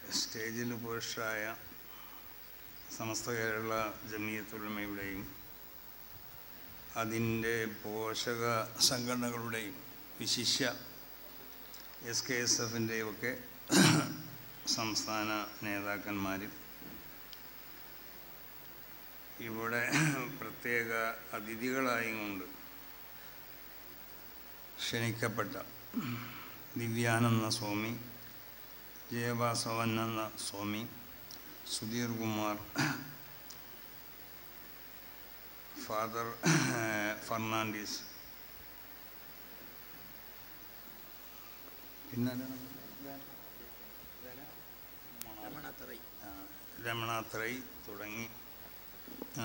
സ്റ്റേജിൽ പുരുഷരായ സമസ്ത കേരള ജമിയത്തുലമയുടെയും അതിൻ്റെ പോഷക സംഘടനകളുടെയും വിശിഷ്യ എസ് കെ എസ് എഫിൻ്റെയും ഒക്കെ സംസ്ഥാന നേതാക്കന്മാരും ഇവിടെ പ്രത്യേക അതിഥികളായും കൊണ്ട് ക്ഷണിക്കപ്പെട്ട ദിവ്യാനന്ദ സ്വാമി ജയവാസവനന്ദ സ്വാമി സുധീർ കുമാർ ഫാദർ ഫെർണാണ്ടീസ് പിന്നെ രമണാത്രൈ തുടങ്ങി ആ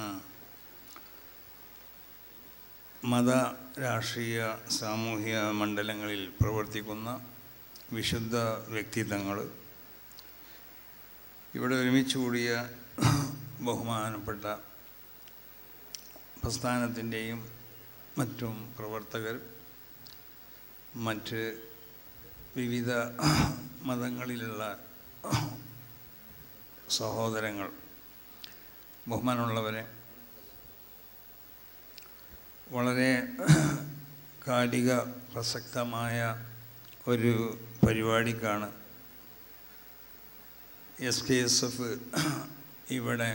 മത രാഷ്ട്രീയ സാമൂഹിക മണ്ഡലങ്ങളിൽ പ്രവർത്തിക്കുന്ന വിശുദ്ധ വ്യക്തിത്വങ്ങൾ ഇവിടെ ഒരുമിച്ച് കൂടിയ ബഹുമാനപ്പെട്ട പ്രസ്ഥാനത്തിൻ്റെയും മറ്റും പ്രവർത്തകർ മറ്റ് വിവിധ മതങ്ങളിലുള്ള സഹോദരങ്ങൾ ബഹുമാനമുള്ളവരെ വളരെ കാലിക പ്രസക്തമായ ഒരു പരിപാടിക്കാണ് എസ് കെ എസ് എഫ് ഇവിടെ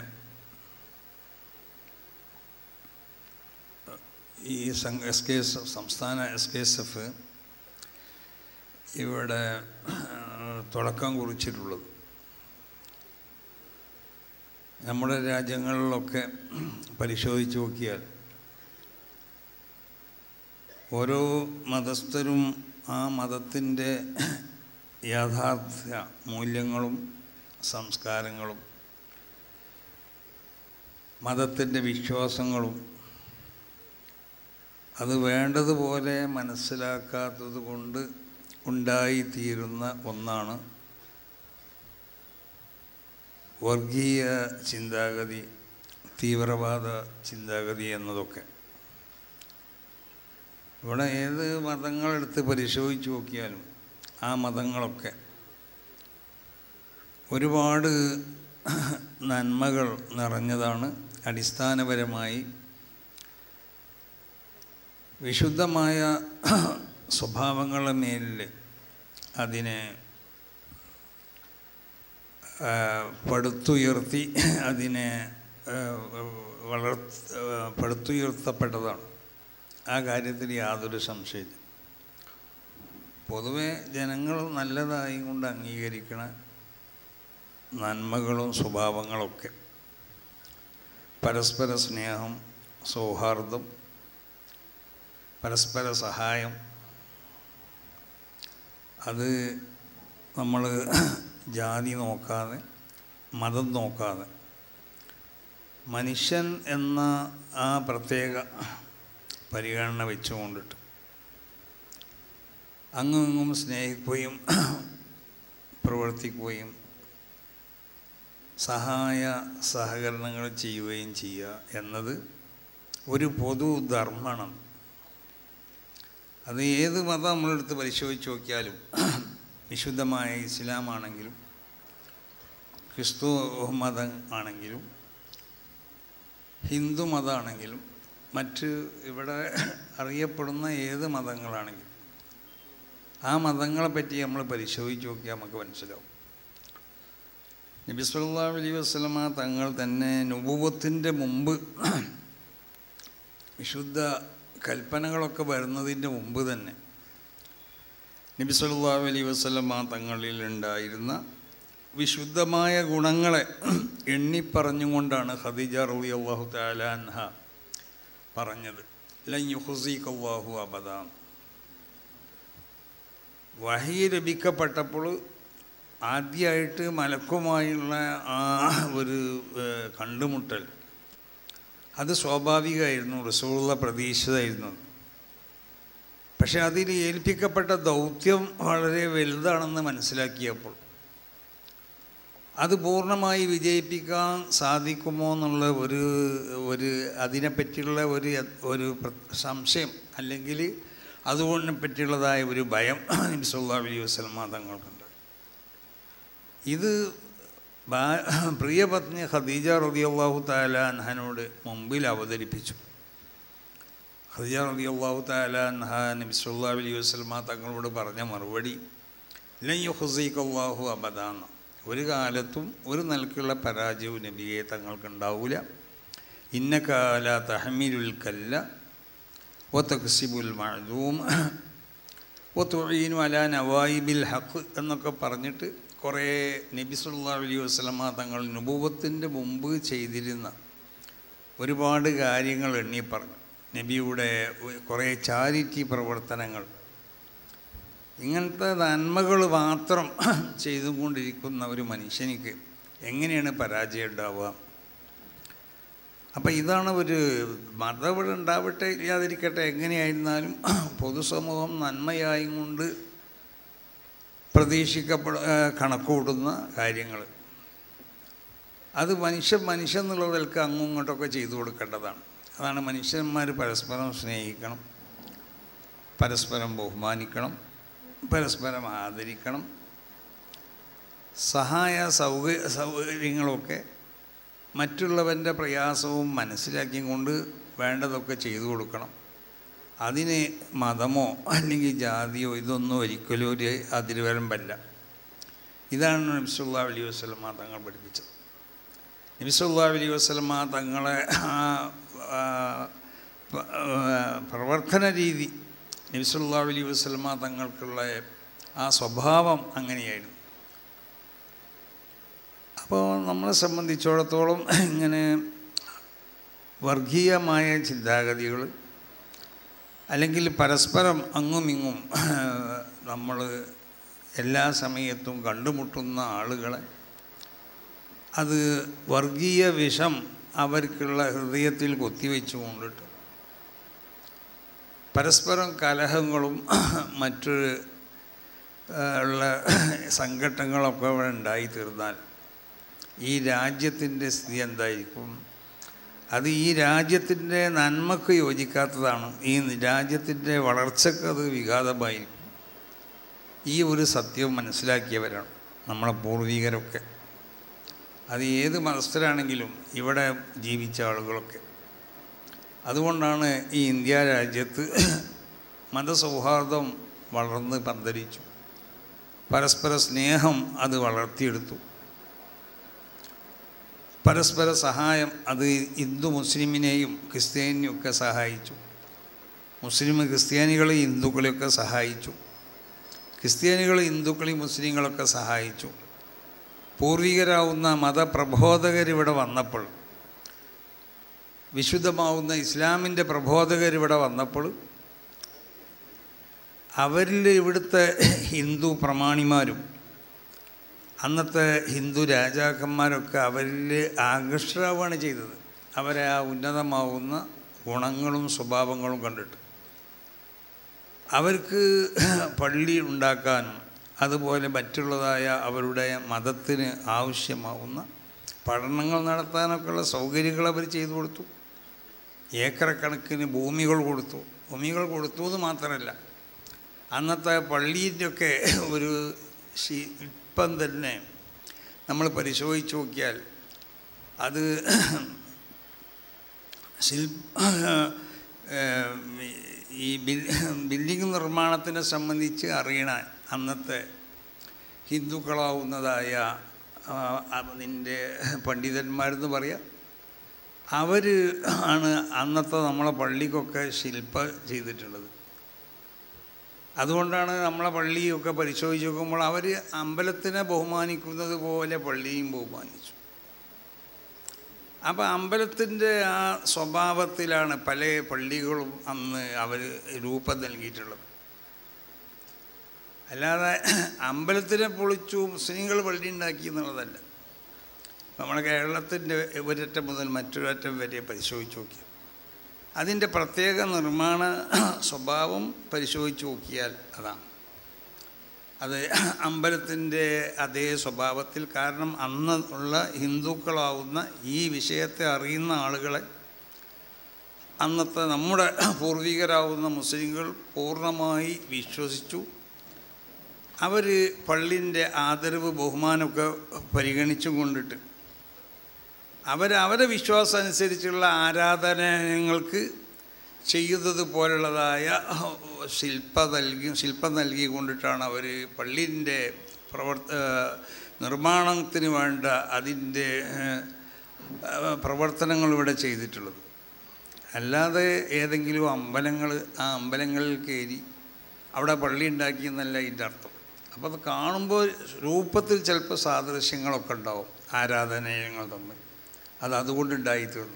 ഈ എസ് കെ എസ് എഫ് സംസ്ഥാന എസ് കെ എസ് എഫ് ഇവിടെ തുടക്കം കുറിച്ചിട്ടുള്ളത് നമ്മുടെ രാജ്യങ്ങളിലൊക്കെ പരിശോധിച്ച് നോക്കിയാൽ ഓരോ മതസ്ഥരും ആ മതത്തിൻ്റെ യാഥാർത്ഥ്യ മൂല്യങ്ങളും സംസ്കാരങ്ങളും മതത്തിൻ്റെ വിശ്വാസങ്ങളും അത് വേണ്ടതുപോലെ മനസ്സിലാക്കാത്തത് കൊണ്ട് ഉണ്ടായിത്തീരുന്ന ഒന്നാണ് വർഗീയ ചിന്താഗതി തീവ്രവാദ ചിന്താഗതി എന്നതൊക്കെ ഇവിടെ ഏത് മതങ്ങളെടുത്ത് പരിശോധിച്ച് നോക്കിയാലും ആ മതങ്ങളൊക്കെ ഒരുപാട് നന്മകൾ നിറഞ്ഞതാണ് അടിസ്ഥാനപരമായി വിശുദ്ധമായ സ്വഭാവങ്ങളുടെ മേലിൽ അതിനെ പടുത്തുയർത്തി അതിനെ വളർ പടുത്തുയർത്തപ്പെട്ടതാണ് ആ കാര്യത്തിൽ യാതൊരു സംശയമില്ല പൊതുവെ ജനങ്ങൾ നല്ലതായി കൊണ്ട് അംഗീകരിക്കണ നന്മകളും സ്വഭാവങ്ങളൊക്കെ പരസ്പര സ്നേഹം സൗഹാർദ്ദം പരസ്പര സഹായം അത് നമ്മൾ ജാതി നോക്കാതെ മതം നോക്കാതെ മനുഷ്യൻ എന്ന ആ പ്രത്യേക പരിഗണന വെച്ചുകൊണ്ടിട്ട് അങ്ങും ഇങ്ങും സ്നേഹിക്കുകയും പ്രവർത്തിക്കുകയും സഹായ സഹകരണങ്ങൾ ചെയ്യുകയും ചെയ്യുക എന്നത് ഒരു പൊതു ധർമ്മമാണ് അത് ഏത് മതം നമ്മളെടുത്ത് പരിശോധിച്ച് നോക്കിയാലും വിശുദ്ധമായ ഇസ്ലാമാണെങ്കിലും ക്രിസ്തു മതം ആണെങ്കിലും ഹിന്ദു മതമാണെങ്കിലും മറ്റ് ഇവിടെ അറിയപ്പെടുന്ന ഏത് മതങ്ങളാണെങ്കിലും ആ മതങ്ങളെ പറ്റി നമ്മൾ പരിശോധിച്ച് നോക്കിയാൽ നമുക്ക് മനസ്സിലാവും നബി സല്ലാ അലൈ വസ്ലമ തങ്ങൾ തന്നെ നുപൂവത്തിൻ്റെ മുമ്പ് വിശുദ്ധ കൽപ്പനകളൊക്കെ വരുന്നതിൻ്റെ മുമ്പ് തന്നെ നബി സല്ലാ അലൈ വസ്ലമ തങ്ങളിൽ ഉണ്ടായിരുന്ന വിശുദ്ധമായ ഗുണങ്ങളെ എണ്ണിപ്പറഞ്ഞുകൊണ്ടാണ് ഖദീജ റബി അള്ളാഹു താലാൻഹ പറഞ്ഞത് ലയുഹുസീഖ് അള്ളാഹു അബദാം വഹി ലഭിക്കപ്പെട്ടപ്പോൾ ആദ്യമായിട്ട് മലക്കുമായുള്ള ആ ഒരു കണ്ടുമുട്ടൽ അത് സ്വാഭാവികമായിരുന്നു റസൂള്ള പ്രതീക്ഷിതമായിരുന്നു പക്ഷെ അതിൽ ഏൽപ്പിക്കപ്പെട്ട ദൗത്യം വളരെ വലുതാണെന്ന് മനസ്സിലാക്കിയപ്പോൾ അത് പൂർണ്ണമായി വിജയിപ്പിക്കാൻ സാധിക്കുമോ എന്നുള്ള ഒരു ഒരു അതിനെപ്പറ്റിയുള്ള ഒരു ഒരു സംശയം അല്ലെങ്കിൽ അതുകൊണ്ടിനെ പറ്റിയുള്ളതായ ഒരു ഭയം നബി സല്ലാ അലൈഹി വസ്ലമ തങ്ങൾക്കുണ്ട് ഇത് ബാ- പ്രിയപത്നി ഖദീജ റളിയല്ലാഹു തആല അൻഹനോട് മുമ്പിൽ അവതരിപ്പിച്ചു ഖദീജ റളിയല്ലാഹു തആല അൻഹ നബി സല്ലല്ലാഹു അലൈഹി വസല്ലമ തങ്ങളോട് പറഞ്ഞ മറുപടി ലൻ യുഖ്സിക്കല്ലാഹു അബദാന്ന ഒരു കാലത്തും ഒരു നിലക്കുള്ള പരാജയവും നബിയെ തങ്ങൾക്ക് ഉണ്ടാവില്ല ഇന്നകാല തഹമിലുൽ കല്ല ഒത്തക്സിബുൽ മഅദൂം ഒത്തുഴീനു അല നവായിബിൽ ഹക്ക് എന്നൊക്കെ പറഞ്ഞിട്ട് കുറേ നബി സല്ലല്ലാഹു അലൈഹി വസല്ലമ തങ്ങൾ നുബൂവത്തിൻ്റെ മുമ്പ് ചെയ്തിരുന്ന ഒരുപാട് കാര്യങ്ങൾ എണ്ണി പറഞ്ഞു നബിയുടെ കുറേ ചാരിറ്റി പ്രവർത്തനങ്ങൾ ഇങ്ങനത്തെ നന്മകൾ മാത്രം ചെയ്തുകൊണ്ടിരിക്കുന്ന ഒരു മനുഷ്യനിക്ക് എങ്ങനെയാണ് പരാജയം ഉണ്ടാവുക അപ്പം ഇതാണ് ഒരു മതം ഇവിടെ ഉണ്ടാവട്ടെ ഇല്ലാതിരിക്കട്ടെ എങ്ങനെയായിരുന്നാലും പൊതുസമൂഹം നന്മയായും കൊണ്ട് പ്രതീക്ഷിക്കപ്പെട കണക്കൂടുന്ന കാര്യങ്ങൾ അത് മനുഷ്യൻ മനുഷ്യൻ എന്നുള്ളതിൽക്ക് അങ്ങും ഇങ്ങോട്ടൊക്കെ ചെയ്തു കൊടുക്കേണ്ടതാണ് അതാണ് മനുഷ്യന്മാർ പരസ്പരം സ്നേഹിക്കണം പരസ്പരം ബഹുമാനിക്കണം പരസ്പരം ആദരിക്കണം സഹായ സൗകര്യ സൗകര്യങ്ങളൊക്കെ മറ്റുള്ളവൻ്റെ പ്രയാസവും മനസ്സിലാക്കിക്കൊണ്ട് വേണ്ടതൊക്കെ ചെയ്തു കൊടുക്കണം അതിന് മതമോ അല്ലെങ്കിൽ ജാതിയോ ഇതൊന്നും ഒരിക്കലും ഒരു അതിരുവരമ്പല്ല ഇതാണ് നബിസുല്ലാ അലൈഹി വസ്ലമ തങ്ങൾ പഠിപ്പിച്ചത് നബിസുല്ലാ അലൈഹി വസ്ലമ തങ്ങളെ ആ ആ, പ- ആ, പ്രവർത്തന രീതി നബിസുല്ലാ അലൈഹി വസ്ലമ തങ്ങൾക്കുള്ള ആ സ്വഭാവം അങ്ങനെയായിരുന്നു അപ്പോൾ നമ്മളെ സംബന്ധിച്ചിടത്തോളം ഇങ്ങനെ വർഗീയമായ ചിന്താഗതികൾ അല്ലെങ്കിൽ പരസ്പരം അങ്ങും ഇങ്ങും നമ്മൾ എല്ലാ സമയത്തും കണ്ടുമുട്ടുന്ന ആളുകളെ അത് വർഗീയ വിഷം അവർക്കുള്ള ഹൃദയത്തിൽ കൊത്തിവെച്ചു കൊണ്ടിട്ട് പരസ്പരം കലഹങ്ങളും മറ്റ് ആ, ഉള്ള സംഘട്ടങ്ങളൊക്കെ ഇവിടെ ഉണ്ടായിത്തീർന്നാൽ ഈ രാജ്യത്തിൻ്റെ സ്ഥിതി എന്തായിരിക്കും അത് ഈ രാജ്യത്തിൻ്റെ നന്മക്ക് യോജിക്കാത്തതാണ് ഈ രാജ്യത്തിൻ്റെ വളർച്ചക്ക് അത് വിഘാതമായിരിക്കും ഈ ഒരു സത്യം മനസ്സിലാക്കിയവരാണ് നമ്മളെ പൂർവികരൊക്കെ അത് ഏത് മതസ്ഥരാണെങ്കിലും ഇവിടെ ജീവിച്ച ആളുകളൊക്കെ അതുകൊണ്ടാണ് ഈ ഇന്ത്യ രാജ്യത്ത് മതസൗഹാർദ്ദം വളർന്ന് പന്തലിച്ചു പരസ്പര സ്നേഹം അത് വളർത്തിയെടുത്തു പരസ്പര സഹായം അത് ഹിന്ദു മുസ്ലിമിനെയും ക്രിസ്ത്യാനിയും ഒക്കെ സഹായിച്ചു മുസ്ലിം ക്രിസ്ത്യാനികളെ ഹിന്ദുക്കളെയൊക്കെ സഹായിച്ചു ക്രിസ്ത്യാനികൾ ഹിന്ദുക്കളെയും മുസ്ലിങ്ങളൊക്കെ സഹായിച്ചു പൂർവികരാവുന്ന മതപ്രബോധകരിവിടെ വന്നപ്പോൾ വിശുദ്ധമാവുന്ന ഇസ്ലാമിൻ്റെ പ്രബോധകരിവിടെ വന്നപ്പോൾ അവരിൽ ഇവിടുത്തെ ഹിന്ദു പ്രമാണിമാരും അന്നത്തെ ഹിന്ദു രാജാക്കന്മാരൊക്കെ അവരിൽ ആകർഷകമാണ് ചെയ്തത് അവരെ ആ ഉന്നതമാവുന്ന ഗുണങ്ങളും സ്വഭാവങ്ങളും കണ്ടിട്ട് അവർക്ക് പള്ളി ഉണ്ടാക്കാനും അതുപോലെ മറ്റുള്ളതായ അവരുടെ മതത്തിന് ആവശ്യമാവുന്ന പഠനങ്ങൾ നടത്താനൊക്കെയുള്ള സൗകര്യങ്ങൾ അവർ ചെയ്തു കൊടുത്തു ഏക്കറക്കണക്കിന് ഭൂമികൾ കൊടുത്തു ഭൂമികൾ കൊടുത്തു എന്ന് മാത്രമല്ല അന്നത്തെ പള്ളീൻ്റെയൊക്കെ ഒരു ശി- ഇപ്പം തന്നെ നമ്മൾ പരിശോധിച്ച് നോക്കിയാൽ അത് ശില്പ ഈ ബിൽ ബിൽഡിംഗ് നിർമ്മാണത്തിനെ സംബന്ധിച്ച് അറിയണ അന്നത്തെ ഹിന്ദുക്കളാവുന്നതായ ആ, അതിൻ്റെ പണ്ഡിതന്മാരെന്ന് പറയാം അവർ ആണ് അന്നത്തെ നമ്മളെ പള്ളിക്കൊക്കെ ശില്പ ചെയ്തിട്ടുള്ളത് അതുകൊണ്ടാണ് നമ്മളെ പള്ളിയൊക്കെ പരിശോധിച്ച് നോക്കുമ്പോൾ അവർ അമ്പലത്തിനെ ബഹുമാനിക്കുന്നത് പോലെ പള്ളിയും ബഹുമാനിച്ചു അപ്പോൾ അമ്പലത്തിൻ്റെ ആ സ്വഭാവത്തിലാണ് പല പള്ളികളും അന്ന് അവർ രൂപം നൽകിയിട്ടുള്ളത് അല്ലാതെ അമ്പലത്തിനെ പൊളിച്ചു മുസ്ലിങ്ങൾ പള്ളി ഉണ്ടാക്കി എന്നുള്ളതല്ല നമ്മുടെ കേരളത്തിൻ്റെ ഒരറ്റം മുതൽ മറ്റൊരറ്റം വരെ പരിശോധിച്ച് നോക്കി അതിൻ്റെ പ്രത്യേക നിർമ്മാണ സ്വഭാവം പരിശോധിച്ച് നോക്കിയാൽ അതാണ് അത് അമ്പലത്തിൻ്റെ അതേ സ്വഭാവത്തിൽ കാരണം അന്ന് ഉള്ള ഹിന്ദുക്കളാവുന്ന ഈ വിഷയത്തെ അറിയുന്ന ആളുകളെ അന്നത്തെ നമ്മുടെ പൂർവികരാവുന്ന മുസ്ലിങ്ങൾ പൂർണ്ണമായി വിശ്വസിച്ചു അവർ പള്ളിൻ്റെ ആദരവ് ബഹുമാനമൊക്കെ പരിഗണിച്ചും കൊണ്ടിട്ട് അവർ അവരെ വിശ്വാസം അനുസരിച്ചുള്ള ആരാധനങ്ങൾക്ക് ചെയ്യുന്നത് പോലുള്ളതായ ശില്പ നൽകി ശില്പം നൽകി കൊണ്ടിട്ടാണ് അവർ പള്ളിൻ്റെ പ്രവർത്ത നിർമ്മാണത്തിന് വേണ്ട അതിൻ്റെ പ്രവർത്തനങ്ങൾ ഇവിടെ ചെയ്തിട്ടുള്ളത് അല്ലാതെ ഏതെങ്കിലും അമ്പലങ്ങൾ ആ അമ്പലങ്ങളിൽ കയറി അവിടെ പള്ളി ഉണ്ടാക്കിയെന്നല്ല ഇതിൻ്റെ അർത്ഥം അപ്പോൾ അത് കാണുമ്പോൾ രൂപത്തിൽ ചിലപ്പോൾ സാദൃശ്യങ്ങളൊക്കെ ഉണ്ടാവും ആരാധനയങ്ങൾ തമ്മിൽ അത് അതുകൊണ്ടുണ്ടായി തീർന്നു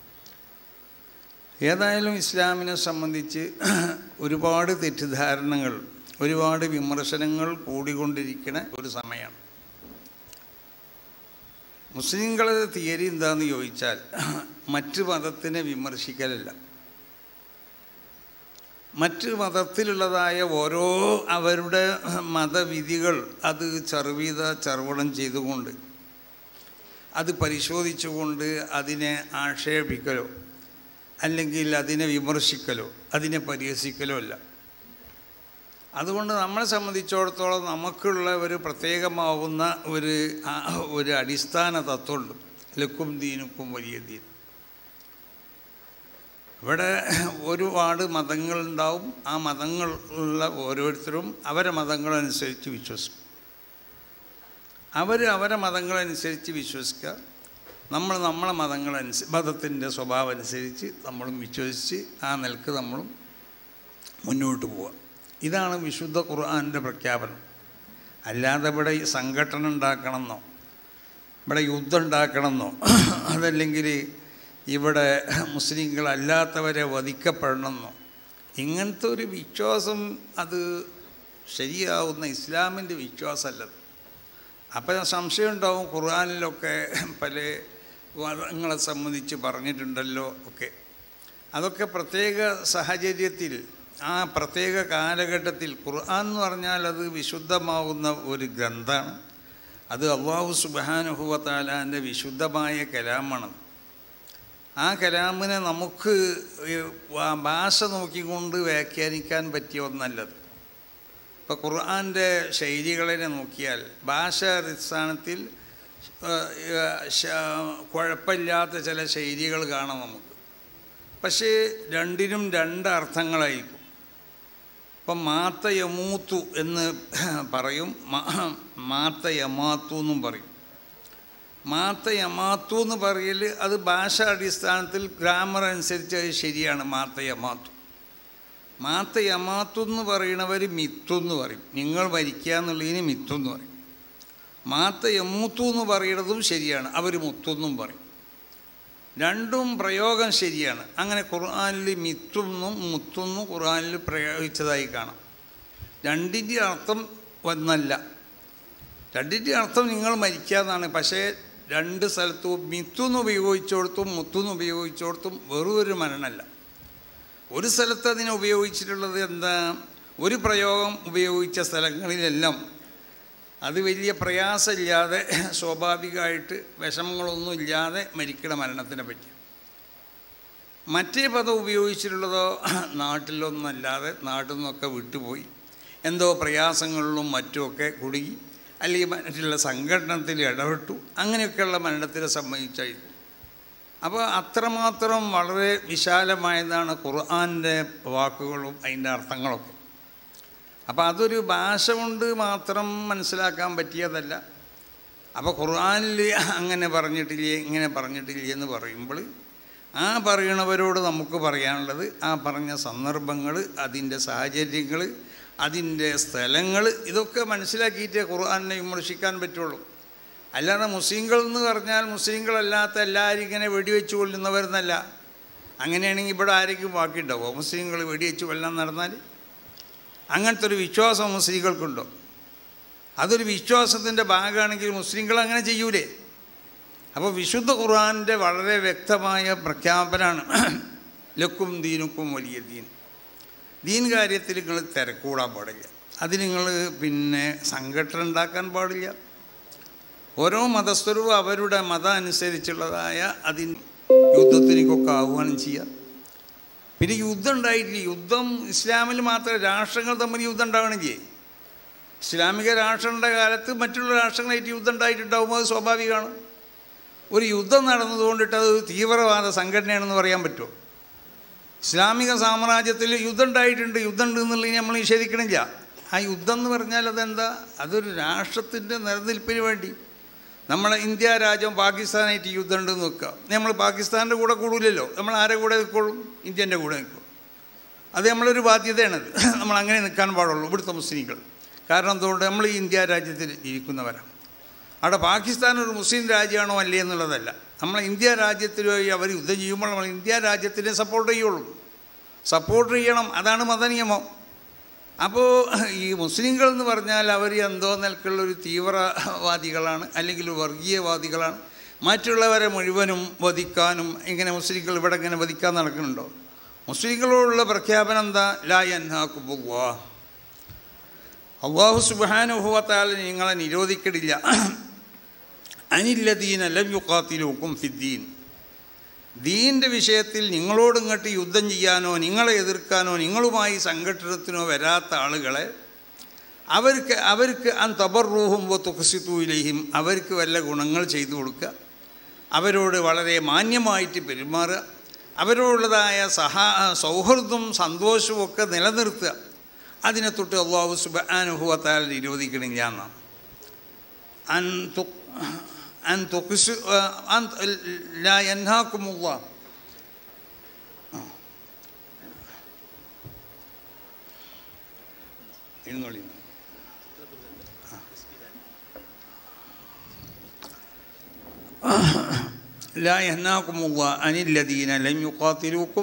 ഏതായാലും ഇസ്ലാമിനെ സംബന്ധിച്ച് ഒരുപാട് തെറ്റിദ്ധാരണകൾ ഒരുപാട് വിമർശനങ്ങൾ കൂടിക്കൊണ്ടിരിക്കുന്ന ഒരു സമയമാണ് മുസ്ലിങ്ങളുടെ തിയറി എന്താണെന്ന് ചോദിച്ചാൽ മറ്റ് മതത്തിനെ വിമർശിക്കലല്ല മറ്റ് മതത്തിലുള്ളതായ ഓരോ അവരുടെ മതവിധികൾ അത് ചെറുവീത ചെറുവണം ചെയ്തുകൊണ്ട് അത് പരിശോധിച്ചുകൊണ്ട് അതിനെ ആക്ഷേപിക്കലോ അല്ലെങ്കിൽ അതിനെ വിമർശിക്കലോ അതിനെ പരിഹസിക്കലോ അല്ല അതുകൊണ്ട് നമ്മളെ സംബന്ധിച്ചിടത്തോളം നമുക്കുള്ള ഒരു പ്രത്യേകമാവുന്ന ഒരു ഒരു അടിസ്ഥാന തത്വമുണ്ട് ലക്കും ദീനുക്കും വലിയ ദീൻ ഇവിടെ ഒരുപാട് മതങ്ങളുണ്ടാവും ആ മതങ്ങളുള്ള ഓരോരുത്തരും അവരെ മതങ്ങളനുസരിച്ച് വിശ്വസിക്കും അവർ അവരെ മതങ്ങളനുസരിച്ച് വിശ്വസിക്കുക നമ്മൾ നമ്മളെ മതങ്ങളനുസരിച്ച് മതത്തിൻ്റെ സ്വഭാവം അനുസരിച്ച് നമ്മളും വിശ്വസിച്ച് ആ നിലക്ക് നമ്മളും മുന്നോട്ട് പോവുക ഇതാണ് വിശുദ്ധ ഖുർആാനിൻ്റെ പ്രഖ്യാപനം അല്ലാതെ ഇവിടെ ഈ സംഘടന ഉണ്ടാക്കണമെന്നോ ഇവിടെ യുദ്ധം ഉണ്ടാക്കണമെന്നോ അതല്ലെങ്കിൽ ഇവിടെ മുസ്ലിങ്ങളല്ലാത്തവരെ വധിക്കപ്പെടണമെന്നോ ഇങ്ങനത്തെ ഒരു വിശ്വാസം അത് ശരിയാവുന്ന ഇസ്ലാമിൻ്റെ വിശ്വാസമല്ലത് അപ്പം സംശയം ഉണ്ടാവും ഖുർആാനിലൊക്കെ പല മതങ്ങളെ സംബന്ധിച്ച് പറഞ്ഞിട്ടുണ്ടല്ലോ ഒക്കെ അതൊക്കെ പ്രത്യേക സാഹചര്യത്തിൽ ആ പ്രത്യേക കാലഘട്ടത്തിൽ ഖുർആൻ എന്ന് പറഞ്ഞാൽ അത് വിശുദ്ധമാവുന്ന ഒരു ഗ്രന്ഥമാണ് അത് അള്ളാഹു സുബാനുഭവത്താലാൻ്റെ വിശുദ്ധമായ കലാമാണ് ആ കലാമിനെ നമുക്ക് ഭാഷ നോക്കിക്കൊണ്ട് വ്യാഖ്യാനിക്കാൻ പറ്റിയ ഒന്നല്ലത് ഇപ്പോൾ ഖുർആൻ്റെ ശൈലികളെ നോക്കിയാൽ ഭാഷ അടിസ്ഥാനത്തിൽ കുഴപ്പമില്ലാത്ത ചില ശൈലികൾ കാണാം നമുക്ക് പക്ഷേ രണ്ടിനും രണ്ട് അർത്ഥങ്ങളായിരിക്കും ഇപ്പം മാത്ത യമൂത്തു എന്ന് പറയും മാത്ത യമാത്തു എന്നും പറയും മാത്ത യമാത്തു എന്ന് പറയൽ അത് ഭാഷ അടിസ്ഥാനത്തിൽ ഗ്രാമർ അനുസരിച്ച് അത് ശരിയാണ് മാത്ത യമാത്തു മാത്ത യമാത്തു എന്ന് പറയണവർ മിത്തു എന്ന് പറയും നിങ്ങൾ മരിക്കുക എന്നുള്ളതിന് മിത്തു എന്ന് പറയും മാത്ത യമൂത്തു എന്ന് പറയണതും ശരിയാണ് അവർ മുത്തെന്നും പറയും രണ്ടും പ്രയോഗം ശരിയാണ് അങ്ങനെ ഖുർആാനിൽ മിത്തുന്നും മുത്തുന്നും ഖുർആാനിൽ പ്രയോഗിച്ചതായി കാണാം രണ്ടിൻ്റെ അർത്ഥം ഒന്നല്ല രണ്ടിൻ്റെ അർത്ഥം നിങ്ങൾ മരിക്കുക എന്നാണ് പക്ഷേ രണ്ട് സ്ഥലത്തും മിത്തുന്ന് ഉപയോഗിച്ചിടത്തും മുത്തുന്ന് ഉപയോഗിച്ചിടത്തും വെറും ഒരു മരണമല്ല ഒരു സ്ഥലത്ത് അതിനെ ഉപയോഗിച്ചിട്ടുള്ളത് എന്താ ഒരു പ്രയോഗം ഉപയോഗിച്ച സ്ഥലങ്ങളിലെല്ലാം അത് വലിയ പ്രയാസമില്ലാതെ സ്വാഭാവികമായിട്ട് വിഷമങ്ങളൊന്നും ഇല്ലാതെ മരിക്കണ മരണത്തിനെ പറ്റി മറ്റേ പദം ഉപയോഗിച്ചിട്ടുള്ളതോ നാട്ടിലൊന്നല്ലാതെ നാട്ടിൽ നിന്നൊക്കെ വിട്ടുപോയി എന്തോ പ്രയാസങ്ങളിലും മറ്റുമൊക്കെ കുടുങ്ങി അല്ലെങ്കിൽ മറ്റുള്ള സംഘടനത്തിൽ ഇടപെട്ടു അങ്ങനെയൊക്കെയുള്ള മരണത്തിനെ സംബന്ധിച്ചായിരിക്കും അപ്പോൾ അത്രമാത്രം വളരെ വിശാലമായതാണ് ഖുർആാൻ്റെ വാക്കുകളും അതിൻ്റെ അർത്ഥങ്ങളൊക്കെ അപ്പോൾ അതൊരു ഭാഷ കൊണ്ട് മാത്രം മനസ്സിലാക്കാൻ പറ്റിയതല്ല അപ്പോൾ ഖുർആാനിൽ അങ്ങനെ പറഞ്ഞിട്ടില്ലേ ഇങ്ങനെ പറഞ്ഞിട്ടില്ലേ എന്ന് പറയുമ്പോൾ ആ പറയണവരോട് നമുക്ക് പറയാനുള്ളത് ആ പറഞ്ഞ സന്ദർഭങ്ങൾ അതിൻ്റെ സാഹചര്യങ്ങൾ അതിൻ്റെ സ്ഥലങ്ങൾ ഇതൊക്കെ മനസ്സിലാക്കിയിട്ടേ ഖുർആാനിനെ വിമർശിക്കാൻ പറ്റുള്ളൂ അല്ലാതെ മുസ്ലിങ്ങൾ എന്ന് പറഞ്ഞാൽ മുസ്ലിങ്ങളല്ലാത്ത എല്ലാവരും ഇങ്ങനെ വെടിവെച്ച് കൊല്ലുന്നവരെന്നല്ല അങ്ങനെയാണെങ്കിൽ ഇവിടെ ആരെങ്കിലും ബാക്കിയുണ്ടാവുമോ മുസ്ലിങ്ങൾ വെടിവെച്ച് കൊല്ലാൻ നടന്നാൽ അങ്ങനത്തെ ഒരു വിശ്വാസം മുസ്ലിങ്ങൾക്കുണ്ടോ അതൊരു വിശ്വാസത്തിൻ്റെ ഭാഗമാണെങ്കിൽ മുസ്ലിങ്ങൾ അങ്ങനെ ചെയ്യൂലേ അപ്പോൾ വിശുദ്ധ ഖുർആാനിൻ്റെ വളരെ വ്യക്തമായ പ്രഖ്യാപനമാണ് ലക്കും ദീനുക്കും വലിയ ദീൻ ദീൻ കാര്യത്തിൽ നിങ്ങൾ തിരക്കൂടാൻ പാടില്ല അത് നിങ്ങൾ പിന്നെ സംഘടന ഉണ്ടാക്കാൻ പാടില്ല ഓരോ മതസ്ഥരും അവരുടെ മതം അനുസരിച്ചുള്ളതായ അതിന് യുദ്ധത്തിനൊക്കെ ആഹ്വാനം ചെയ്യുക പിന്നെ യുദ്ധം ഉണ്ടായിട്ടില്ല യുദ്ധം ഇസ്ലാമിൽ മാത്രമേ രാഷ്ട്രങ്ങൾ തമ്മിൽ യുദ്ധം ഉണ്ടാവണില്ലേ ഇസ്ലാമിക രാഷ്ട്രങ്ങളുടെ കാലത്ത് മറ്റുള്ള രാഷ്ട്രങ്ങളായിട്ട് യുദ്ധം ഉണ്ടായിട്ടുണ്ടാകുമ്പോൾ അത് സ്വാഭാവികമാണ് ഒരു യുദ്ധം നടന്നതുകൊണ്ടിട്ട് അത് ഒരു തീവ്രവാദ സംഘടനയാണെന്ന് പറയാൻ പറ്റുമോ ഇസ്ലാമിക സാമ്രാജ്യത്തിൽ യുദ്ധം ഉണ്ടായിട്ടുണ്ട് യുദ്ധം ഉണ്ട് എന്നുള്ളത് നമ്മൾ നിഷേധിക്കണില്ല ആ യുദ്ധം എന്ന് പറഞ്ഞാൽ അതെന്താ അതൊരു രാഷ്ട്രത്തിൻ്റെ നിലനിൽപ്പിന് വേണ്ടി നമ്മളെ ഇന്ത്യ രാജ്യം പാകിസ്ഥാനായിട്ട് യുദ്ധം ഉണ്ടെന്ന് വെക്കുക നമ്മൾ പാകിസ്ഥാൻ്റെ കൂടെ കൂടില്ലല്ലോ നമ്മൾ ആരെ കൂടെ നിൽക്കുള്ളൂ ഇന്ത്യൻ്റെ കൂടെ നിൽക്കും അത് നമ്മളൊരു ബാധ്യതയാണത് നമ്മൾ അങ്ങനെ നിൽക്കാൻ പാടുള്ളൂ ഇവിടുത്തെ മുസ്ലിങ്ങൾ കാരണം എന്തുകൊണ്ട് നമ്മൾ ഈ ഇന്ത്യ രാജ്യത്തിൽ ജീവിക്കുന്നവരാണ് അവിടെ പാകിസ്ഥാൻ ഒരു മുസ്ലിം രാജ്യമാണോ അല്ലേ എന്നുള്ളതല്ല നമ്മൾ ഇന്ത്യ രാജ്യത്തിൽ പോയി അവർ യുദ്ധം ചെയ്യുമ്പോൾ നമ്മൾ ഇന്ത്യ രാജ്യത്തിനെ സപ്പോർട്ട് ചെയ്യുള്ളൂ സപ്പോർട്ട് ചെയ്യണം അതാണ് മതനിയമം അപ്പോൾ ഈ മുസ്ലിങ്ങൾ എന്ന് പറഞ്ഞാൽ അവർ എന്തോ നിലക്കുള്ള ഒരു തീവ്രവാദികളാണ് അല്ലെങ്കിൽ വർഗീയവാദികളാണ് മറ്റുള്ളവരെ മുഴുവനും വധിക്കാനും ഇങ്ങനെ മുസ്ലിങ്ങൾ ഇവിടെ ഇങ്ങനെ വധിക്കാൻ നടക്കുന്നുണ്ടോ മുസ്ലിങ്ങളോടുള്ള പ്രഖ്യാപനം എന്താ ലാ അൻഹാക്കുബുവാ അള്ളാഹു സുബാനുഭവത്താൽ നിങ്ങളെ നിരോധിക്കടില്ല അനില്ലദീന ലം യുക്കാത്തിലൂക്കും ഫിദ്ദീൻ ദീൻ്റെ വിഷയത്തിൽ നിങ്ങളോട് ഇങ്ങോട്ട് യുദ്ധം ചെയ്യാനോ നിങ്ങളെ എതിർക്കാനോ നിങ്ങളുമായി സംഘടനത്തിനോ വരാത്ത ആളുകളെ അവർക്ക് അവർക്ക് അൻ തബർറൂഹും വ തുഖസിത്തൂയിലേയും അവർക്ക് വല്ല ഗുണങ്ങൾ ചെയ്തു കൊടുക്കുക അവരോട് വളരെ മാന്യമായിട്ട് പെരുമാറുക അവരോടുള്ളതായ സഹാ സൗഹൃദവും സന്തോഷവും ഒക്കെ നിലനിർത്തുക അതിനെ തൊട്ട് അള്ളാഹു സുബാനുഭവത്താൽ നിരോധിക്കണില്ല എന്നാണ് അൻ തു അൻ തുഖ്സു അൻ ലാ യൻഹാക്കുമുള്ള എഴുന്നള്ളി لا يهناكم الله عن الذين لم يقاتلوكم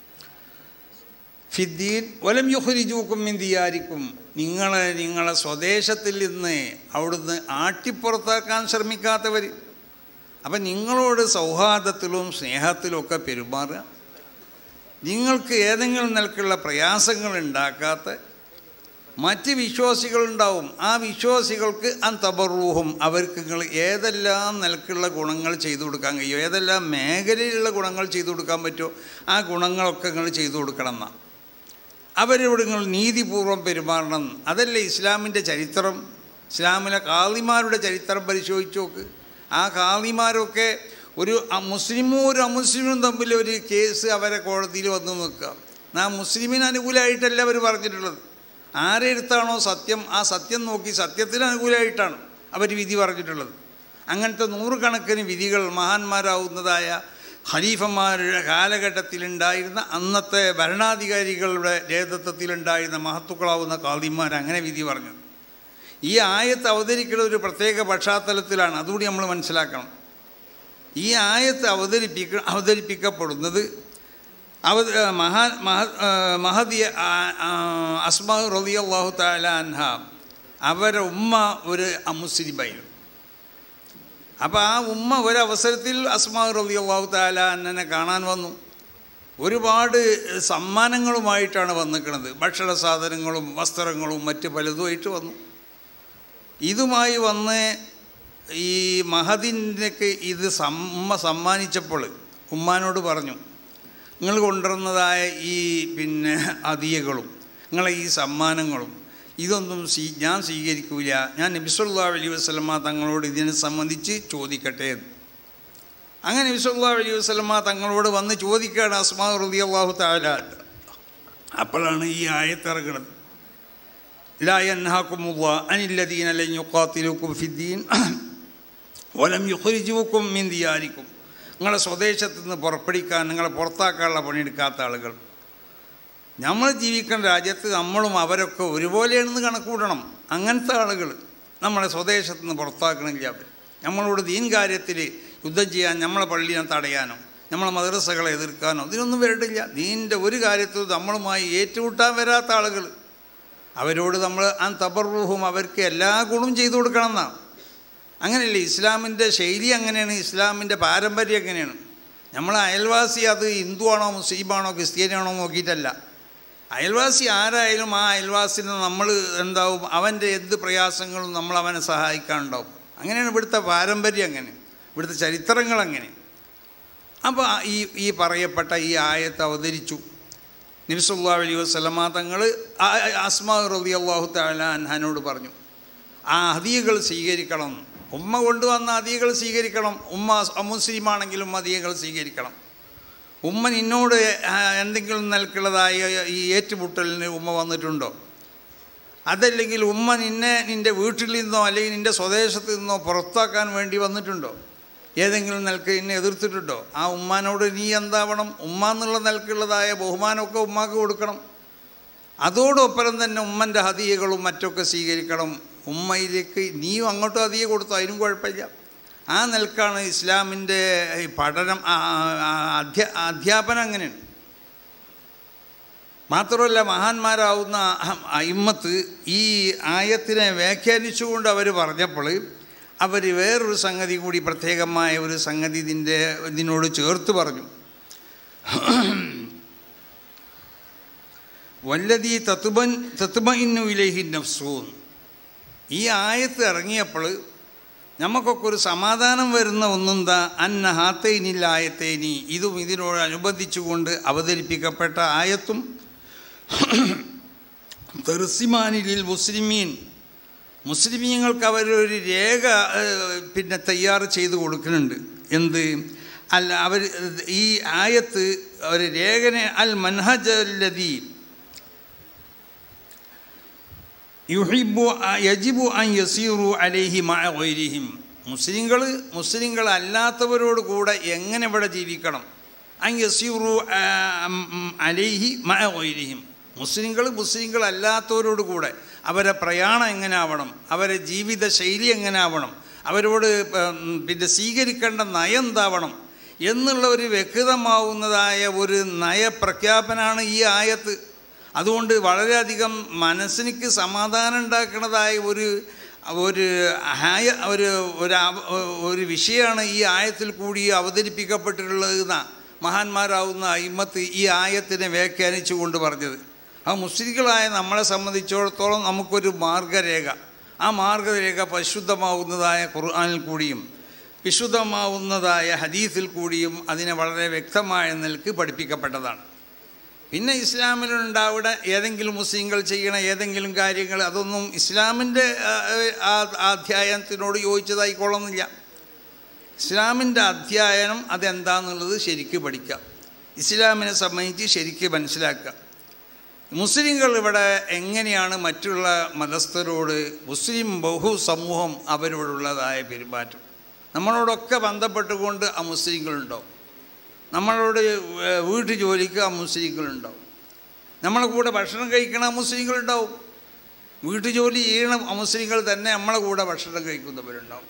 ഫിദ്ദീൻ വലം യുഹരിജൂക്കും മിൻ ദിയാരിക്കും നിങ്ങളെ നിങ്ങളെ സ്വദേശത്തിൽ നിന്ന് അവിടുന്ന് ആട്ടിപ്പുറത്താക്കാൻ ശ്രമിക്കാത്തവർ അപ്പം നിങ്ങളോട് സൗഹാർദ്ദത്തിലും സ്നേഹത്തിലും ഒക്കെ പെരുമാറുക നിങ്ങൾക്ക് ഏതെങ്കിലും നിലക്കുള്ള പ്രയാസങ്ങൾ ഉണ്ടാക്കാത്ത മറ്റ് വിശ്വാസികളുണ്ടാവും ആ വിശ്വാസികൾക്ക് അൻ തബറൂഹും അവർക്ക് നിങ്ങൾ ഏതെല്ലാം നിലക്കുള്ള ഗുണങ്ങൾ ചെയ്തു കൊടുക്കാൻ കഴിയുമോ ഏതെല്ലാം മേഖലയിലുള്ള ഗുണങ്ങൾ ചെയ്തു കൊടുക്കാൻ പറ്റുമോ ആ ഗുണങ്ങളൊക്കെ നിങ്ങൾ ചെയ്തു കൊടുക്കണം എന്നാണ് അവരോട് നിങ്ങൾ നീതിപൂർവ്വം പെരുമാറണം അതല്ലേ ഇസ്ലാമിൻ്റെ ചരിത്രം ഇസ്ലാമിലെ കാളിമാരുടെ ചരിത്രം പരിശോധിച്ച് നോക്ക് ആ കാളിമാരൊക്കെ ഒരു മുസ്ലിമും ഒരു അമുസ്ലിമും തമ്മിൽ ഒരു കേസ് അവരെ കോടതിയിൽ വന്ന് നിൽക്കുക ആ മുസ്ലിമിന് അനുകൂലമായിട്ടല്ല അവർ പറഞ്ഞിട്ടുള്ളത് ആരെ അടുത്താണോ സത്യം ആ സത്യം നോക്കി സത്യത്തിന് അനുകൂലമായിട്ടാണ് അവർ വിധി പറഞ്ഞിട്ടുള്ളത് അങ്ങനത്തെ നൂറുകണക്കിന് വിധികൾ മഹാന്മാരാവുന്നതായ ഖലീഫന്മാരുടെ കാലഘട്ടത്തിലുണ്ടായിരുന്ന അന്നത്തെ ഭരണാധികാരികളുടെ നേതൃത്വത്തിലുണ്ടായിരുന്ന മഹത്തുക്കളാവുന്ന കാളിമാർ അങ്ങനെ വിധി പറഞ്ഞു ഈ ആയത്ത് അവതരിക്കുന്ന ഒരു പ്രത്യേക പശ്ചാത്തലത്തിലാണ് അതുകൂടി നമ്മൾ മനസ്സിലാക്കണം ഈ ആയത്ത് അവതരിപ്പിക്ക അവതരിപ്പിക്കപ്പെടുന്നത് അവ മഹാ മഹ മഹദിയ അസ്മാ റലി അള്ളാഹു താല അൻഹ അവരെ ഉമ്മ ഒരു അമുസ്ലിമായിരുന്നു അപ്പോൾ ആ ഉമ്മ ഒരവസരത്തിൽ അസ്മാ റലി അള്ളാഹു താല അന്നെ കാണാൻ വന്നു ഒരുപാട് സമ്മാനങ്ങളുമായിട്ടാണ് വന്നിക്കുന്നത് ഭക്ഷണ സാധനങ്ങളും വസ്ത്രങ്ങളും മറ്റ് പലതുമായിട്ട് വന്നു ഇതുമായി വന്ന് ഈ മഹദിനക്ക് ഇത് സമ്മ സമ്മാനിച്ചപ്പോൾ ഉമ്മാനോട് പറഞ്ഞു നിങ്ങൾ കൊണ്ടുവരുന്നതായ ഈ പിന്നെ അതിയകളും നിങ്ങളെ ഈ സമ്മാനങ്ങളും ഇതൊന്നും സ്വീ ഞാൻ സ്വീകരിക്കൂല ഞാൻ നബിസുല്ലാ അലൈഹി വസ്ലമ തങ്ങളോട് ഇതിനെ സംബന്ധിച്ച് ചോദിക്കട്ടെ അങ്ങനെ നബിസുല്ലാ അലൈഹി വസ്ലമ തങ്ങളോട് വന്ന് ചോദിക്കുകയാണ് അസ്മാ റുദി അള്ളാഹു താല അപ്പോഴാണ് ഈ ആയത്തിറങ്ങുന്നത് لا ينهاكم الله عن الذين لن يقاتلوكم في الدين ولم يخرجوكم من دياركم നിങ്ങളെ സ്വദേശത്ത് നിന്ന് പുറപ്പെടിക്കാൻ നിങ്ങളെ പുറത്താക്കാനുള്ള പണിയെടുക്കാത്ത ആളുകൾ നമ്മൾ ജീവിക്കുന്ന രാജ്യത്ത് നമ്മളും അവരൊക്കെ ഒരുപോലെയാണെന്ന് കണക്കൂടണം അങ്ങനത്തെ ആളുകൾ നമ്മളെ സ്വദേശത്ത് നിന്ന് പുറത്താക്കണില്ല അവർ നമ്മളോട് ദീൻ കാര്യത്തിൽ യുദ്ധം ചെയ്യാൻ നമ്മളെ പള്ളിയെ തടയാനോ നമ്മളെ മദ്രസകളെ എതിർക്കാനോ ഇതിനൊന്നും വരട്ടില്ല ദീനിൻ്റെ ഒരു കാര്യത്തിൽ നമ്മളുമായി ഏറ്റുമുട്ടാൻ വരാത്ത ആളുകൾ അവരോട് നമ്മൾ ആ തബർറൂഹും അവർക്ക് എല്ലാ ഗുണവും ചെയ്തു കൊടുക്കണം എന്നാണ് അങ്ങനെയല്ലേ ഇസ്ലാമിൻ്റെ ശൈലി അങ്ങനെയാണ് ഇസ്ലാമിൻ്റെ പാരമ്പര്യം എങ്ങനെയാണ് നമ്മൾ അയൽവാസി അത് ഹിന്ദുവാണോ മുസ്ലിമാണോ ക്രിസ്ത്യാനിയാണോ നോക്കിയിട്ടല്ല അയൽവാസി ആരായാലും ആ അയൽവാസിനെ നമ്മൾ എന്താവും അവൻ്റെ എന്ത് പ്രയാസങ്ങളും നമ്മൾ അവനെ സഹായിക്കാനുണ്ടാവും അങ്ങനെയാണ് ഇവിടുത്തെ പാരമ്പര്യം അങ്ങനെ ഇവിടുത്തെ ചരിത്രങ്ങൾ അങ്ങനെ അപ്പോൾ ഈ ഈ പറയപ്പെട്ട ഈ ആയത്ത് അവതരിച്ചു നബിസുല്ലാ അലൈഹി വസ്ലമ തങ്ങൾ അസ്മാ റബി അള്ളാഹു താല അൻഹാനോട് പറഞ്ഞു ആ ഹദിയകൾ സ്വീകരിക്കണം ഉമ്മ കൊണ്ടുവന്ന ഹദിയകൾ സ്വീകരിക്കണം ഉമ്മ അമുസ്ലിമാണെങ്കിലും ഹദിയകൾ സ്വീകരിക്കണം ഉമ്മ നിന്നോട് ആ, എന്തെങ്കിലും നിലക്കുള്ളതായ ഈ ഏറ്റുമുട്ടലിന് ഉമ്മ വന്നിട്ടുണ്ടോ അതല്ലെങ്കിൽ ഉമ്മ നിന്നെ നിൻ്റെ വീട്ടിൽ നിന്നോ അല്ലെങ്കിൽ നിൻ്റെ സ്വദേശത്ത് നിന്നോ പുറത്താക്കാൻ വേണ്ടി വന്നിട്ടുണ്ടോ ഏതെങ്കിലും നിലക്ക് എന്നെ എതിർത്തിട്ടുണ്ടോ ആ ഉമ്മാനോട് നീ എന്താവണം ഉമ്മ എന്നുള്ള നിലക്കുള്ളതായ ബഹുമാനമൊക്കെ ഉമ്മാക്ക് കൊടുക്കണം അതോടൊപ്പം തന്നെ ഉമ്മൻ്റെ ഹതിയകളും മറ്റൊക്കെ സ്വീകരിക്കണം ഉമ്മയിലേക്ക് നീയും അങ്ങോട്ടും ഹതിയ കൊടുത്തു അതിനും കുഴപ്പമില്ല ആ നിലക്കാണ് ഇസ്ലാമിൻ്റെ ഈ പഠനം ആ, ആ, അധ്യ അധ്യാപനം അങ്ങനെയാണ് മാത്രമല്ല മഹാന്മാരാവുന്ന അയിമ്മത്ത് ഈ ആയത്തിനെ വ്യാഖ്യാനിച്ചുകൊണ്ട് അവർ പറഞ്ഞപ്പോൾ അവർ വേറൊരു സംഗതി കൂടി പ്രത്യേകമായ ഒരു സംഗതി ഇതിൻ്റെ ഇതിനോട് ചേർത്ത് പറഞ്ഞു വല്ലതീ തത്തുബൻ തത്തുബ ഇന്നു ഇലേഹി നഫ്സൂൻ ഈ ആയത്ത് ഇറങ്ങിയപ്പോൾ നമുക്കൊക്കെ ഒരു സമാധാനം വരുന്ന ഒന്നെന്താ അന്ന ഹാത്തൈനിൽ ആയത്തേനി ഇതും ഇതിനോട് അനുബന്ധിച്ചുകൊണ്ട് അവതരിപ്പിക്കപ്പെട്ട ആയത്തും തെർസിമാനിലിൽ മുസ്ലിമീൻ മുസ്ലിമീങ്ങൾക്ക് അവരൊരു രേഖ ഏഹ്, പിന്നെ തയ്യാർ ചെയ്ത് കൊടുക്കുന്നുണ്ട് എന്ത് അല്ല അവർ ഈ ആയത്ത് ഒരു രേഖനെ അൽ മൻഹജല്ലദീ യുഹിബു യജിബു അൻ യസീറു അലൈഹി മഅ ഗൈരിഹിം മുസ്ലിങ്ങൾ മുസ്ലിങ്ങൾ അല്ലാത്തവരോട് കൂടെ എങ്ങനെ ഇവിടെ ജീവിക്കണം അൻ യസീറു ആ, ഉം, അലൈഹി മഅ ഗൈരിഹിം മുസ്ലിങ്ങൾ മുസ്ലിങ്ങൾ അല്ലാത്തവരോട് കൂടെ അവരെ പ്രയാണം എങ്ങനെ ആവണം അവരെ ജീവിത ശൈലി എങ്ങനെ ആവണം അവരോട് ഉം, പിന്നെ സ്വീകരിക്കേണ്ട നയം എന്താവണം എന്നുള്ള ഒരു വ്യക്തമാവുന്നതായ ഒരു നയപ്രഖ്യാപനമാണ് ഈ ആയത്ത് അതുകൊണ്ട് വളരെയധികം മനസ്സിനിക്ക് സമാധാനം ഉണ്ടാക്കുന്നതായ ഒരു ഒരു ഹായ ഒരു ഒരു അവ- ഒരു വിഷയമാണ് ഈ ആയത്തിൽ കൂടി അവതരിപ്പിക്കപ്പെട്ടിട്ടുള്ളത് എന്നാ മഹാന്മാരാവുന്ന അയിമത്ത് ഈ ആയത്തിനെ വ്യാഖ്യാനിച്ചു കൊണ്ട് പറഞ്ഞത് ആ മുസ്ലിങ്ങളായ നമ്മളെ സംബന്ധിച്ചിടത്തോളം നമുക്കൊരു മാർഗരേഖ ആ മാർഗരേഖ പരിശുദ്ധമാവുന്നതായ ഖുർആനിൽ കൂടിയും വിശുദ്ധമാവുന്നതായ ഹദീസിൽ കൂടിയും അതിനെ വളരെ വ്യക്തമായ നിലക്ക് പഠിപ്പിക്കപ്പെട്ടതാണ് പിന്നെ ഇസ്ലാമിലുണ്ടാവിടെ ഏതെങ്കിലും മുസ്ലിങ്ങൾ ചെയ്യണ ഏതെങ്കിലും കാര്യങ്ങൾ അതൊന്നും ഇസ്ലാമിൻ്റെ ആ ആ അധ്യായനത്തിനോട് യോജിച്ചതായിക്കൊള്ളുന്നില്ല ഇസ്ലാമിൻ്റെ അധ്യയനം അതെന്താന്നുള്ളത് ശരിക്ക് പഠിക്കാം ഇസ്ലാമിനെ സംബന്ധിച്ച് ശരിക്ക് മനസ്സിലാക്കുക മുസ്ലിങ്ങൾ ഇവിടെ എങ്ങനെയാണ് മറ്റുള്ള മതസ്ഥരോട് മുസ്ലിം ബഹു സമൂഹം അവരോടുള്ളതായ പെരുമാറ്റം നമ്മളോടൊക്കെ ബന്ധപ്പെട്ടുകൊണ്ട് ആ മുസ്ലിങ്ങളുണ്ടാവും നമ്മളോട് ഏഹ്, വീട്ടു ജോലിക്ക് ആ മുസ്ലിങ്ങളുണ്ടാവും നമ്മളെ കൂടെ ഭക്ഷണം കഴിക്കണ ആ മുസ്ലിങ്ങളുണ്ടാവും വീട്ടു ജോലി ചെയ്യണം ആ മുസ്ലിങ്ങൾ തന്നെ നമ്മളെ കൂടെ ഭക്ഷണം കഴിക്കുന്നവരുണ്ടാവും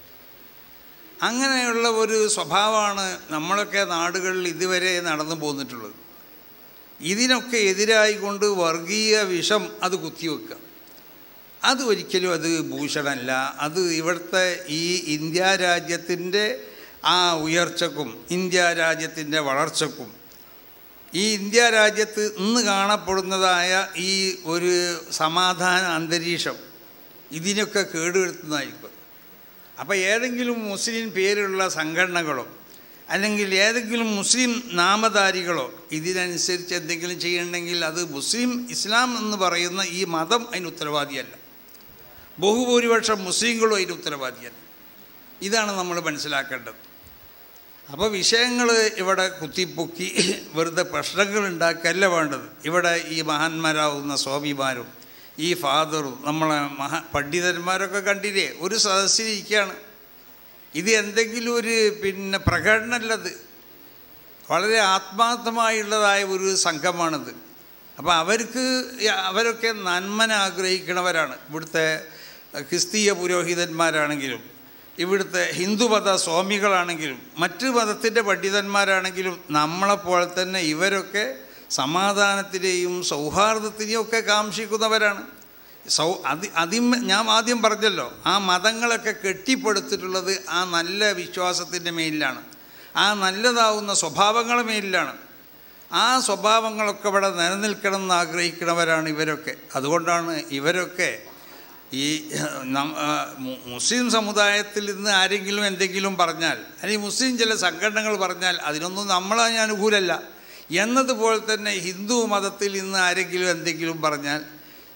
അങ്ങനെയുള്ള ഒരു സ്വഭാവമാണ് നമ്മളൊക്കെ നാടുകളിൽ ഇതുവരെ നടന്നു പോന്നിട്ടുള്ളത് ഇതിനൊക്കെ എതിരായിക്കൊണ്ട് വർഗീയ വിഷം അത് കുത്തിവെക്കുക അത് ഒരിക്കലും അത് ഭൂഷണമല്ല അത് ഇവിടുത്തെ ഈ ഇന്ത്യ രാജ്യത്തിൻ്റെ ആ ഉയർച്ചക്കും ഇന്ത്യ രാജ്യത്തിൻ്റെ വളർച്ചക്കും ഈ ഇന്ത്യ രാജ്യത്ത് ഇന്ന് കാണപ്പെടുന്നതായ ഈ ഒരു സമാധാന അന്തരീക്ഷം ഇതിനൊക്കെ കേടുവരുത്തുന്നതായിരിക്കും അപ്പോൾ ഏതെങ്കിലും മുസ്ലിം പേരുള്ള സംഘടനകളോ അല്ലെങ്കിൽ ഏതെങ്കിലും മുസ്ലിം നാമധാരികളോ ഇതിനനുസരിച്ച് എന്തെങ്കിലും ചെയ്യണമെങ്കിൽ അത് മുസ്ലിം ഇസ്ലാം എന്ന് പറയുന്ന ഈ മതം അതിന് ഉത്തരവാദിയല്ല ബഹുഭൂരിപക്ഷം മുസ്ലിങ്ങളും അതിന് ഉത്തരവാദിയല്ല ഇതാണ് നമ്മൾ മനസ്സിലാക്കേണ്ടത് അപ്പോൾ വിഷയങ്ങൾ ഇവിടെ കുത്തിപ്പൊക്കി വെറുതെ പ്രശ്നങ്ങൾ ഉണ്ടാക്കല്ല വേണ്ടത് ഇവിടെ ഈ മഹാന്മാരാവുന്ന സ്വാമിമാരും ഈ ഫാദറും നമ്മളെ മഹാ പണ്ഡിതന്മാരൊക്കെ കണ്ടില്ലേ ഒരു സദസ്സിലിരിക്കുകയാണ് ഇത് എന്തെങ്കിലും ഒരു പിന്നെ പ്രകടനമല്ലത് വളരെ ആത്മാർത്ഥമായുള്ളതായ ഒരു സംഘമാണിത് അപ്പോൾ അവർക്ക് യ- അവരൊക്കെ നന്മന ആഗ്രഹിക്കണവരാണ് ഇവിടുത്തെ ക്രിസ്തീയ പുരോഹിതന്മാരാണെങ്കിലും ഇവിടുത്തെ ഹിന്ദുമത സ്വാമികളാണെങ്കിലും മറ്റ് മതത്തിൻ്റെ പണ്ഡിതന്മാരാണെങ്കിലും നമ്മളെപ്പോലെ തന്നെ ഇവരൊക്കെ സമാധാനത്തിനെയും സൗഹാർദ്ദത്തിനെയും ഒക്കെ കാംക്ഷിക്കുന്നവരാണ് സൗ അതി അതിം ഞാൻ ആദ്യം പറഞ്ഞല്ലോ ആ മതങ്ങളൊക്കെ കെട്ടിപ്പടുത്തിട്ടുള്ളത് ആ നല്ല വിശ്വാസത്തിൻ്റെ മേലിലാണ് ആ നല്ലതാവുന്ന സ്വഭാവങ്ങളുടെ മേലിലാണ് ആ സ്വഭാവങ്ങളൊക്കെ ഇവിടെ നിലനിൽക്കണം എന്ന് ആഗ്രഹിക്കുന്നവരാണ് ഇവരൊക്കെ അതുകൊണ്ടാണ് ഇവരൊക്കെ ഈ നം- ആ, മു- മുസ്ലിം സമുദായത്തിൽ നിന്ന് ആരെങ്കിലും എന്തെങ്കിലും പറഞ്ഞാൽ അല്ലെങ്കിൽ മുസ്ലിം ചില സംഘടനകൾ പറഞ്ഞാൽ അതിനൊന്നും നമ്മൾ അതിന് അനുകൂലമല്ല എന്നതുപോലെ തന്നെ ഹിന്ദു മതത്തിൽ നിന്ന് ആരെങ്കിലും എന്തെങ്കിലും പറഞ്ഞാൽ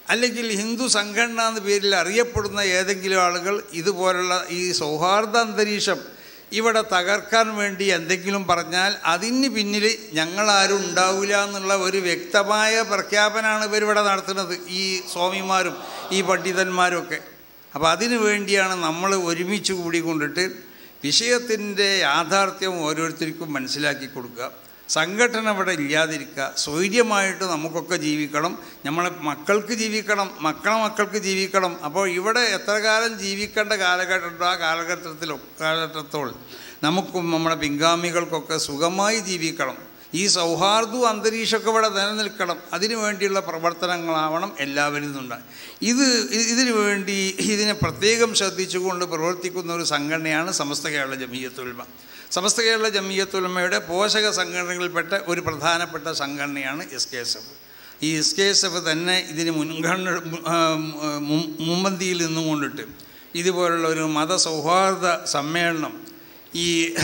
അല്ലെങ്കിൽ ഹിന്ദു സംഘടന എന്ന പേരിൽ അറിയപ്പെടുന്ന ഏതെങ്കിലും ആളുകൾ ഇതുപോലുള്ള ഈ സൗഹാർദ്ദ അന്തരീക്ഷം ഇവിടെ തകർക്കാൻ വേണ്ടി എന്തെങ്കിലും പറഞ്ഞാൽ അതിന് പിന്നിൽ ഞങ്ങളാരും ഉണ്ടാവില്ല എന്നുള്ള ഒരു വ്യക്തമായ പ്രഖ്യാപനമാണ് ഇവരിവിടെ നടത്തുന്നത് ഈ സ്വാമിമാരും ഈ പണ്ഡിതന്മാരും ഒക്കെ അപ്പോൾ അതിനു വേണ്ടിയാണ് നമ്മൾ ഒരുമിച്ച് കൂടിക്കൊണ്ടിട്ട് വിഷയത്തിൻ്റെ യാഥാർത്ഥ്യം ഓരോരുത്തർക്കും മനസ്സിലാക്കി കൊടുക്കുക സംഘടന ഇവിടെ ഇല്ലാതിരിക്കുക സ്വൈര്യമായിട്ട് നമുക്കൊക്കെ ജീവിക്കണം നമ്മളെ മക്കൾക്ക് ജീവിക്കണം മക്കളെ മക്കൾക്ക് ജീവിക്കണം അപ്പോൾ ഇവിടെ എത്ര കാലം ജീവിക്കേണ്ട കാലഘട്ടമുണ്ടോ ആ കാലഘട്ടത്തിലോ കാലഘട്ടത്തോളം നമുക്കും നമ്മുടെ പിൻഗാമികൾക്കൊക്കെ സുഖമായി ജീവിക്കണം ഈ സൗഹാർദ്ദവും അന്തരീക്ഷമൊക്കെ ഇവിടെ നിലനിൽക്കണം അതിനു വേണ്ടിയുള്ള പ്രവർത്തനങ്ങളാവണം എല്ലാവരിൽ നിന്നുണ്ടായി ഇത് ഇതിനു വേണ്ടി ഇതിനെ പ്രത്യേകം ശ്രദ്ധിച്ചുകൊണ്ട് പ്രവർത്തിക്കുന്ന ഒരു സംഘടനയാണ് സമസ്ത കേരള ജമീയത്തുൽമ സമസ്ത കേരള ജമീയത്തുൽമയുടെ പോഷക സംഘടനകളിൽപ്പെട്ട ഒരു പ്രധാനപ്പെട്ട സംഘടനയാണ് എസ് കെ എസ് എഫ് ഈ എസ് കെ എസ് എഫ് തന്നെ ഇതിന് മുൻഗണന മുമ്പന്തിയിൽ നിന്നും കൊണ്ടിട്ട് ഇതുപോലുള്ള ഒരു മതസൗഹാർദ്ദ സമ്മേളനം ഈ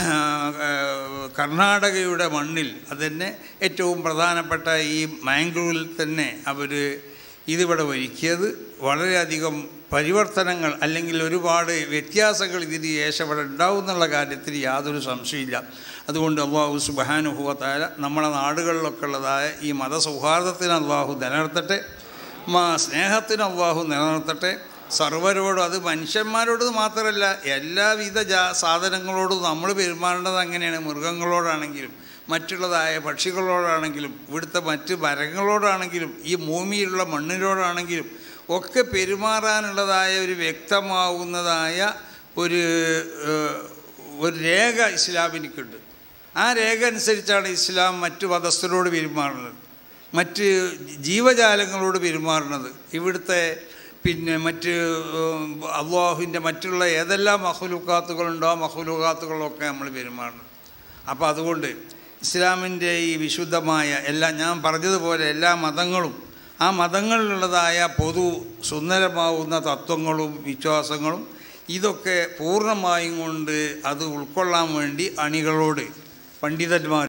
കർണാടകയുടെ മണ്ണിൽ അതന്നെ ഏറ്റവും പ്രധാനപ്പെട്ട ഈ മാംഗ്ലൂരിൽ തന്നെ അവർ ഇതിവിടെ ഒരുക്കിയത് വളരെയധികം പരിവർത്തനങ്ങൾ അല്ലെങ്കിൽ ഒരുപാട് വ്യത്യാസങ്ങൾ ഇതിന് ശേഷം ഇവിടെ ഉണ്ടാവും എന്നുള്ള കാര്യത്തിൽ യാതൊരു സംശയമില്ല അതുകൊണ്ട് അള്ളാഹു സുബാനുഭവത്തായ നമ്മളെ നാടുകളിലൊക്കെ ഉള്ളതായ ഈ മതസൗഹാർദ്ദത്തിന് അള്ളാഹു നിലനിർത്തട്ടെ മാ സ്നേഹത്തിന് അള്ളാഹു നിലനിർത്തട്ടെ സർവരോടും അത് മനുഷ്യന്മാരോട് മാത്രമല്ല എല്ലാവിധ ജാ സാധനങ്ങളോടും നമ്മൾ പെരുമാറേണ്ടത് അങ്ങനെയാണ് മൃഗങ്ങളോടാണെങ്കിലും മറ്റുള്ളതായ പക്ഷികളോടാണെങ്കിലും ഇവിടുത്തെ മറ്റ് മരങ്ങളോടാണെങ്കിലും ഈ ഭൂമിയിലുള്ള മണ്ണിനോടാണെങ്കിലും ഒക്കെ പെരുമാറാനുള്ളതായ ഒരു വ്യക്തമാവുന്നതായ ഒരു ഒരു രേഖ ഇസ്ലാമിനിക്കുണ്ട് ആ രേഖ അനുസരിച്ചാണ് ഇസ്ലാം മറ്റു മതസ്ഥരോട് പെരുമാറുന്നത് മറ്റ് ജീവജാലങ്ങളോട് പെരുമാറുന്നത് ഇവിടുത്തെ പിന്നെ മറ്റ് അള്ളാഹുവിൻ്റെ മറ്റുള്ള ഏതെല്ലാം മഹുലുക്കാത്തുകളുണ്ടോ ആ മഹുലുക്കാത്തുകളൊക്കെ നമ്മൾ പെരുമാറുന്നത് അപ്പോൾ അതുകൊണ്ട് ഇസ്ലാമിൻ്റെ ഈ വിശുദ്ധമായ എല്ലാ ഞാൻ പറഞ്ഞതുപോലെ എല്ലാ മതങ്ങളും ആ മതങ്ങളിലുള്ളതായ പൊതു സുന്ദരമാവുന്ന തത്വങ്ങളും വിശ്വാസങ്ങളും ഇതൊക്കെ പൂർണ്ണമായും കൊണ്ട് അത് ഉൾക്കൊള്ളാൻ വേണ്ടി അണികളോട് പണ്ഡിതന്മാർ